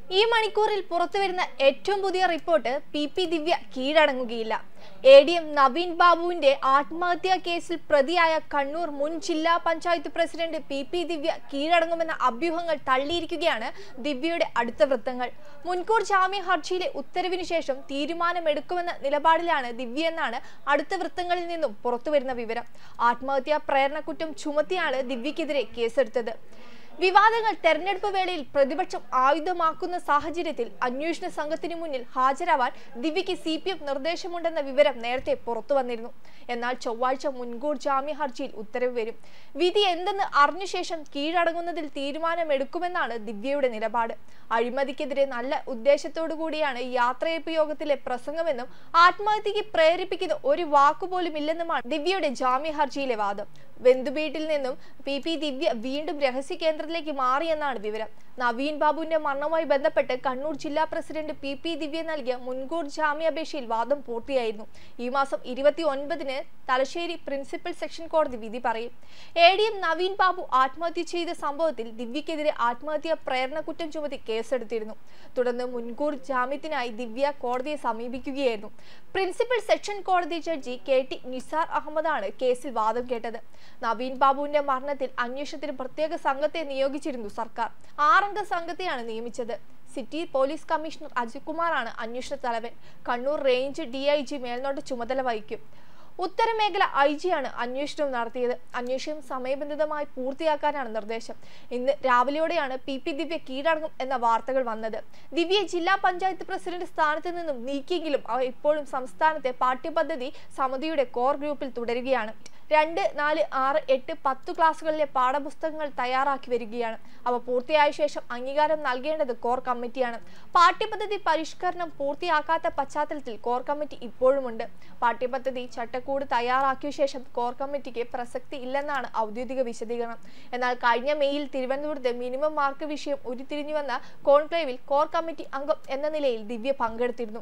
ഈ മണിക്കൂറിൽ പുറത്തുവരുന്ന ഏറ്റവും പുതിയ റിപ്പോർട്ട് പി പി ദിവ്യ കീഴടങ്ങുകയില്ല എ ഡി എം നവീൻ ബാബുവിന്റെ ആത്മഹത്യാ കേസിൽ പ്രതിയായ കണ്ണൂർ മുൻ ജില്ലാ panchayat president P P Divya കീഴടങ്ങുമെന്ന അഭ്യൂഹങ്ങൾ തള്ളിയിരിക്കുകയാണ് ദിവ്യയുടെ അടുത്ത വൃത്തങ്ങൾ മുൻകൂർ ജാമ്യ ഹർജിയിലെ ഉത്തരവിനു ശേഷം തീരുമാനമെടുക്കുമെന്ന നിലപാടിലാണ് ദിവ്യ എന്നാണ് അടുത്ത വൃത്തങ്ങളിൽ നിന്നും പുറത്തുവരുന്ന വിവരം ആത്മഹത്യാ പ്രേരണക്കുറ്റം ചുമത്തിയാണ് ദിവ്യക്കെതിരെ കേസെടുത്തത് വിവാദങ്ങൾ തെരഞ്ഞെടുപ്പ് വേളയിൽ പ്രതിപക്ഷം ആയുധമാക്കുന്ന സാഹചര്യത്തിൽ അന്വേഷണ സംഘത്തിന് മുന്നിൽ ഹാജരാവാൻ ദിവ്യയ്ക്ക് സി പി എം നിർദ്ദേശമുണ്ടെന്ന വിവരം നേരത്തെ പുറത്തു വന്നിരുന്നു എന്നാൽ ചൊവ്വാഴ്ച മുൻകൂർ ജാമ്യ ഹർജിയിൽ ഉത്തരവ് വരും വിധി എന്തെന്ന് അറിഞ്ഞ ശേഷം കീഴടങ്ങുന്നതിൽ തീരുമാനമെടുക്കുമെന്നാണ് ദിവ്യയുടെ നിലപാട് അഴിമതിക്കെതിരെ നല്ല ഉദ്ദേശത്തോടു കൂടിയാണ് യാത്രയപ്പ് യോഗത്തിലെ പ്രസംഗമെന്നും ആത്മഹത്യക്ക് പ്രേരിപ്പിക്കുന്ന ഒരു വാക്കുപോലും ഇല്ലെന്നുമാണ് ദിവ്യയുടെ ജാമ്യ ഹർജിയിലെ വാദം ബന്ധുവീട്ടിൽ നിന്നും പി പി ദിവ്യ വീണ്ടും രഹസ്യ കേന്ദ്രത്തിലേക്ക് മാറിയെന്നാണ് വിവരം നവീൻ ബാബുവിന്റെ മരണവുമായി ബന്ധപ്പെട്ട് കണ്ണൂർ ജില്ലാ പ്രസിഡന്റ് പി പി ദിവ്യ നൽകിയ മുൻകൂർ ജാമ്യാപേക്ഷയിൽ വാദം പൂർത്തിയായിരുന്നു ഈ മാസം ഇരുപത്തി ഒൻപതിന് തലശ്ശേരി പ്രിൻസിപ്പൽ സെക്ഷൻ കോടതി വിധി പറയും A D M Naveen Babu ആത്മഹത്യ ചെയ്ത സംഭവത്തിൽ ദിവ്യക്കെതിരെ ആത്മഹത്യാ പ്രേരണ കുറ്റം ചുമത്തി കേസെടുത്തിരുന്നു തുടർന്ന് മുൻകൂർ ജാമ്യത്തിനായി ദിവ്യ കോടതിയെ സമീപിക്കുകയായിരുന്നു പ്രിൻസിപ്പൽ സെക്ഷൻ കോടതി ജഡ്ജി കെ ടി നിസാർ അഹമ്മദാണ് കേസിൽ വാദം കേട്ടത് നവീൻ ബാബുവിന്റെ മരണത്തിൽ അന്വേഷണത്തിന് പ്രത്യേക സംഘത്തെ നിയോഗിച്ചിരുന്നു സർക്കാർ ആറംഗ സംഘത്തെയാണ് നിയമിച്ചത് സിറ്റി പോലീസ് കമ്മീഷണർ അജിത് കുമാറാണ് അന്വേഷണ തലവൻ Kannur range D I G മേൽനോട്ട ചുമതല വഹിക്കും ഉത്തരമേഖല ഐ ജിയാണ് അന്വേഷണം നടത്തിയത് അന്വേഷണം സമയബന്ധിതമായി പൂർത്തിയാക്കാനാണ് നിർദ്ദേശം ഇന്ന് രാവിലെയോടെയാണ് പി പി ദിവ്യ കീഴടങ്ങും എന്ന വാർത്തകൾ വന്നത് ദിവ്യ ജില്ലാ പഞ്ചായത്ത് പ്രസിഡന്റ് സ്ഥാനത്ത് നിന്നും നീക്കിയെങ്കിലും അവ ഇപ്പോഴും സംസ്ഥാനത്തെ പാഠ്യപദ്ധതി സമിതിയുടെ കോർ ഗ്രൂപ്പിൽ തുടരുകയാണ് രണ്ട് നാല് ആറ് എട്ട് പത്ത് ക്ലാസ്സുകളിലെ പാഠപുസ്തകങ്ങൾ തയ്യാറാക്കി വരികയാണ് അവ പൂർത്തിയായ ശേഷം അംഗീകാരം നൽകേണ്ടത് കോർ കമ്മിറ്റിയാണ് പാഠ്യപദ്ധതി പരിഷ്കരണം പൂർത്തിയാക്കാത്ത പശ്ചാത്തലത്തിൽ കോർ കമ്മിറ്റി ഇപ്പോഴുമുണ്ട് പാഠ്യപദ്ധതി ചട്ടക്കൂട് തയ്യാറാക്കിയ ശേഷം കോർ കമ്മിറ്റിക്ക് പ്രസക്തി ഇല്ലെന്നാണ് ഔദ്യോഗിക വിശദീകരണം എന്നാൽ കഴിഞ്ഞ മെയ്യിൽ തിരുവനന്തപുരത്ത് മിനിമം മാർക്ക് വിഷയം ഉരുത്തിരിഞ്ഞു വന്ന കോൺക്ലേവിൽ കോർ കമ്മിറ്റി അംഗം എന്ന നിലയിൽ ദിവ്യ പങ്കെടുത്തിരുന്നു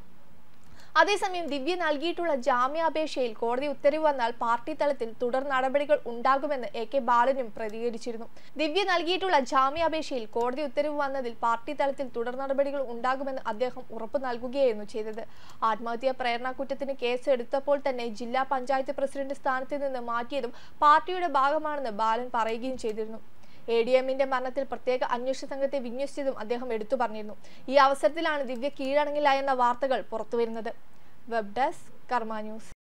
അതേസമയം ദിവ്യ നൽകിയിട്ടുള്ള ജാമ്യാപേക്ഷയിൽ കോടതി ഉത്തരവ് വന്നാൽ പാർട്ടി തലത്തിൽ തുടർ നടപടികൾ ഉണ്ടാകുമെന്ന് എ കെ ബാലനും പ്രതികരിച്ചിരുന്നു ദിവ്യ നൽകിയിട്ടുള്ള ജാമ്യാപേക്ഷയിൽ കോടതി ഉത്തരവ് വന്നതിൽ പാർട്ടി തലത്തിൽ തുടർ നടപടികൾ ഉണ്ടാകുമെന്ന് അദ്ദേഹം ഉറപ്പു നൽകുകയായിരുന്നു ചെയ്തത് ആത്മഹത്യാ പ്രേരണ കുറ്റത്തിന് കേസ് എടുത്തപ്പോൾ തന്നെ ജില്ലാ പഞ്ചായത്ത് പ്രസിഡന്റ് സ്ഥാനത്ത് നിന്ന് മാറ്റിയതും പാർട്ടിയുടെ ഭാഗമാണെന്ന് ബാലൻ പറയുകയും ചെയ്തിരുന്നു എ ഡി എമ്മിന്റെ മരണത്തിൽ പ്രത്യേക അന്വേഷണ സംഘത്തെ വിന്യസിച്ചതും അദ്ദേഹം എടുത്തു പറഞ്ഞിരുന്നു ഈ അവസരത്തിലാണ് ദിവ്യ കീഴടങ്ങില്ല എന്ന വാർത്തകൾ പുറത്തുവരുന്നത് വെബ് ഡെസ്ക് കർമ്മ ന്യൂസ്